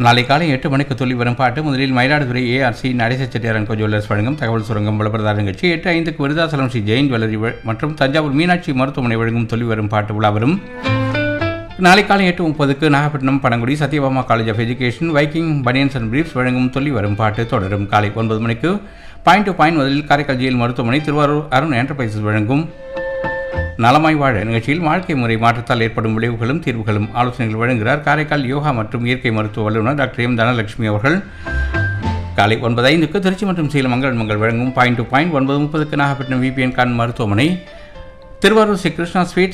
நாளை காலை எட்டு மணிக்கு துள்ளி வரும் பாட்டு முதலில் மயிலாடுதுறை ஏஆர்சி நடேச செட்டியாரன் ஜுவல்லர்ஸ் வழங்கும் தகவல் சுரங்கம் விளம்பரதார நிகழ்ச்சி எட்டு ஐந்துக்கு விருதாசலம் ஸ்ரீ ஜெயின் ஜுவல்லரி வ- மற்றும் தஞ்சாவூர் மீனாட்சி மருத்துவமனை வழங்கும் துள்ளி வரும் பாட்டு விழா வரும் நாளை காலை எட்டு முப்பதுக்கு Nagapattinam Panangudi Sathyabama college of education Viking banians and briefs வழங்கும் துள்ளி வரும் பாட்டு தொடரும் காலை ஒன்பது மணிக்கு பாயிண்ட் டு பாயிண்ட் முதலில் காரைக்கால் ஜிஎல் மருத்துவமனை திருவாரூர் அருண் என்டர்பிரைசஸ் வழங்கும் நலமாய் வாழ நிகழ்ச்சியில் வாழ்க்கை முறை மாற்றத்தால் ஏற்படும் விளைவுகளும் தீர்வுகளும் ஆலோசனைகள் வழங்குகிறார் காரைக்கால் யோகா மற்றும் இயற்கை மருத்துவ வல்லுநர் டாக்டர் எம் தனலட்சுமி அவர்கள் காலை ஒன்பது ஐந்துக்கு திருச்சி மற்றும் சேலம் மங்கள் மங்கள் வழங்கும் பாயிண்ட் டு பாயிண்ட் ஒன்பது முப்பதுக்கு நாகப்பட்டினம் விபிஎன் கான் மருத்துவமனை திருவாரூர் ஸ்ரீ கிருஷ்ணா ஸ்வீட்ஸ்